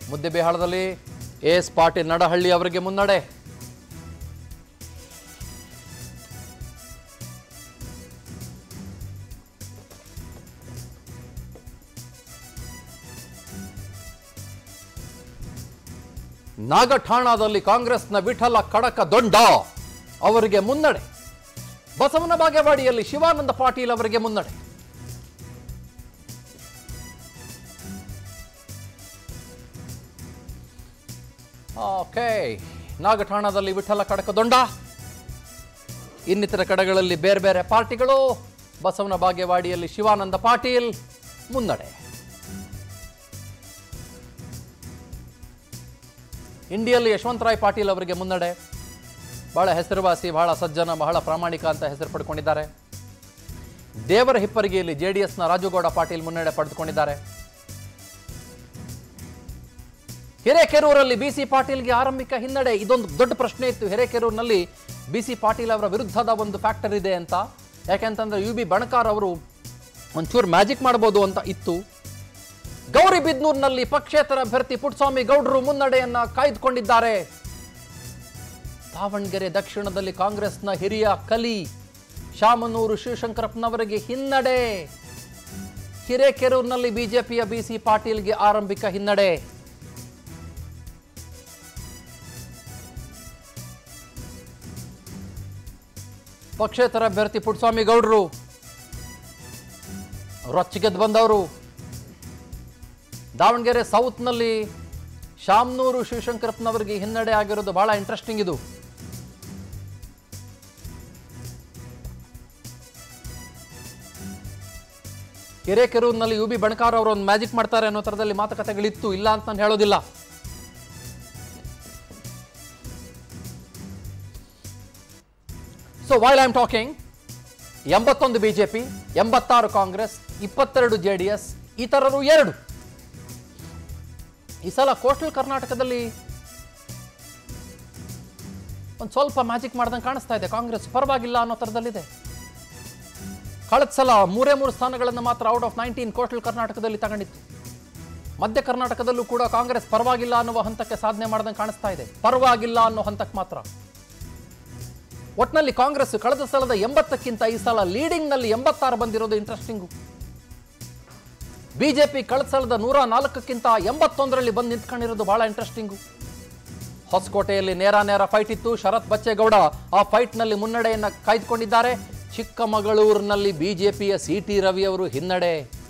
ಮುದ್ದೆಬಿಹಾಳದಲ್ಲಿ S Patil Nadahalli ಅವರಿಗೆ ಮುನ್ನಡೆ ನಾಗಠಾಣದಲ್ಲಿ ಕಾಂಗ್ರೆಸ್ನ ವಿಠಲ ಕಡಕ ದೊಡ್ಡ ಅವರಿಗೆ ಮುನ್ನಡೆ ಬಸವನ ಬಾಗೇವಾಡಿಯಲ್ಲಿ ಶಿವಾನಂದ ಪಾಟೀಲ್ ಅವರಿಗೆ ಮುನ್ನಡೆ ಓಕೆ ನಾಗಠಾಣದಲ್ಲಿ ವಿಠಲ ಕಡಕದೊಂಡ ಇನ್ನಿತರ ಕಡೆಗಳಲ್ಲಿ ಬೇರೆ ಬೇರೆ ಪಾರ್ಟಿಗಳು ಬಸವನ ಬಾಗೇವಾಡಿಯಲ್ಲಿ ಶಿವಾನಂದ ಪಾಟೀಲ್ ಮುನ್ನಡೆ ಇಂಡಿಯಲ್ಲಿ ಯಶವಂತರಾಯ್ ಪಾಟೀಲ್ ಅವರಿಗೆ ಮುನ್ನಡೆ ಬಹಳ ಹೆಸರುವಾಸಿ ಬಹಳ ಸಜ್ಜನ ಬಹಳ ಪ್ರಾಮಾಣಿಕ ಅಂತ ಹೆಸರು ಪಡ್ಕೊಂಡಿದ್ದಾರೆ ದೇವರ ಹಿಪ್ಪರಿಗೆಯಲ್ಲಿ ಜೆಡಿಎಸ್ನ ರಾಜುಗೌಡ ಪಾಟೀಲ್ ಮುನ್ನಡೆ ಪಡೆದುಕೊಂಡಿದ್ದಾರೆ ಹಿರೇಕೆರೂರಲ್ಲಿ ಬಿಸಿ ಪಾಟೀಲ್ಗೆ ಆರಂಭಿಕ ಹಿನ್ನಡೆ ಇದೊಂದು ದೊಡ್ಡ ಪ್ರಶ್ನೆ ಇತ್ತು ಹಿರೇಕೆರೂರಿನಲ್ಲಿ ಬಿಸಿ ಪಾಟೀಲ್ ಅವರ ವಿರುದ್ಧದ ಒಂದು ಫ್ಯಾಕ್ಟರ್ ಇದೆ ಅಂತ ಯಾಕೆಂತಂದ್ರೆ ಯು ಬಿ ಬಣಕಾರ್ ಅವರು ಒಂಚೂರು ಮ್ಯಾಜಿಕ್ ಮಾಡ್ಬೋದು ಅಂತ ಇತ್ತು ಗೌರಿಬಿದ್ನೂರಿನಲ್ಲಿ ಪಕ್ಷೇತರ ಅಭ್ಯರ್ಥಿ ಪುಟ್ಟಸ್ವಾಮಿ ಗೌಡರು ಮುನ್ನಡೆಯನ್ನ ಕಾಯ್ದುಕೊಂಡಿದ್ದಾರೆ ದಾವಣಗೆರೆ ದಕ್ಷಿಣದಲ್ಲಿ ಕಾಂಗ್ರೆಸ್ನ ಹಿರಿಯ ಕಲಿ ಶಾಮನೂರು ಶಿವಶಂಕರಪ್ಪನವರಿಗೆ ಹಿನ್ನಡೆ ಹಿರೇಕೆರೂರಿನಲ್ಲಿ ಬಿಜೆಪಿಯ ಬಿಸಿ ಪಾಟೀಲ್ಗೆ ಆರಂಭಿಕ ಹಿನ್ನಡೆ ಪಕ್ಷೇತರ ಅಭ್ಯರ್ಥಿ ಪುಟ್ಟಸ್ವಾಮಿ ಗೌಡರು ರೊಚ್ಚಿಗೆದ್ದು ಬಂದವರು ದಾವಣಗೆರೆ ಸೌತ್ನಲ್ಲಿ ಶಾಮ್ನೂರು ಶಿವಶಂಕರಪ್ಪನವರಿಗೆ ಹಿನ್ನಡೆ ಆಗಿರೋದು ಬಹಳ ಇಂಟ್ರೆಸ್ಟಿಂಗ್ ಇದು ಹಿರೇಕೆರೂರಿನಲ್ಲಿ ಯು ಬಿ ಬಣಕಾರ್ ಅವರು ಒಂದು ಮ್ಯಾಜಿಕ್ ಮಾಡ್ತಾರೆ ಅನ್ನೋ ಥರದಲ್ಲಿ ಮಾತುಕತೆಗಳಿತ್ತು ಇಲ್ಲ ಅಂತ ನಾನು ಹೇಳೋದಿಲ್ಲ so while I am talking ಎಂಬತ್ತೊಂದು ಬಿಜೆಪಿ ಎಂಬತ್ತಾರು ಕಾಂಗ್ರೆಸ್ ಇಪ್ಪತ್ತೆರಡು ಜೆ ಡಿ ಎಸ್ ಇತರರು ಎರಡು ಈ ಸಲ ಕೋಸ್ಟಲ್ ಕರ್ನಾಟಕದಲ್ಲಿ ಒಂದು ಸ್ವಲ್ಪ ಮ್ಯಾಜಿಕ್ ಮಾಡ್ದಂಗೆ ಕಾಣಿಸ್ತಾ ಇದೆ ಕಾಂಗ್ರೆಸ್ ಪರವಾಗಿಲ್ಲ ಅನ್ನೋ ಥರದಲ್ಲಿದೆ ಕಳೆದ ಸಲ ಮೂರೇ ಮೂರು ಸ್ಥಾನಗಳನ್ನು ಮಾತ್ರ ಔಟ್ ಆಫ್ ನೈನ್ಟೀನ್ ಕೋಸ್ಟಲ್ ಕರ್ನಾಟಕದಲ್ಲಿ ತಗೊಂಡಿತ್ತು ಮಧ್ಯ ಕರ್ನಾಟಕದಲ್ಲೂ ಕೂಡ ಕಾಂಗ್ರೆಸ್ ಪರವಾಗಿಲ್ಲ ಅನ್ನುವ ಹಂತಕ್ಕೆ ಸಾಧನೆ ಮಾಡ್ದಂಗೆ ಕಾಣಿಸ್ತಾ ಇದೆ ಪರವಾಗಿಲ್ಲ ಅನ್ನೋ ಹಂತಕ್ಕೆ ಮಾತ್ರ ಒಟ್ನಲ್ಲಿ ಕಾಂಗ್ರೆಸ್ ಕಳೆದ ಸಲದ ಎಂಬತ್ತಕ್ಕಿಂತ ಈ ಸಲ ಲೀಡಿಂಗ್ನಲ್ಲಿ ಎಂಬತ್ತಾರು ಬಂದಿರೋದು ಇಂಟ್ರೆಸ್ಟಿಂಗು ಬಿಜೆಪಿ ಕಳೆದ ಸಲದ ನೂರ ನಾಲ್ಕಕ್ಕಿಂತ ಎಂಬತ್ತೊಂದರಲ್ಲಿ ಬಂದು ನಿಂತ್ಕೊಂಡಿರೋದು ಬಹಳ ಇಂಟ್ರೆಸ್ಟಿಂಗು ಹೊಸಕೋಟೆಯಲ್ಲಿ ನೇರ ನೇರ ಫೈಟ್ ಇತ್ತು ಶರತ್ ಬಚ್ಚೇಗೌಡ ಆ ಫೈಟ್ನಲ್ಲಿ ಮುನ್ನಡೆಯನ್ನು ಕಾಯ್ದುಕೊಂಡಿದ್ದಾರೆ ಚಿಕ್ಕಮಗಳೂರಿನಲ್ಲಿ ಬಿಜೆಪಿಯ ಸಿ ಟಿ ರವಿ ಅವರು ಹಿನ್ನಡೆ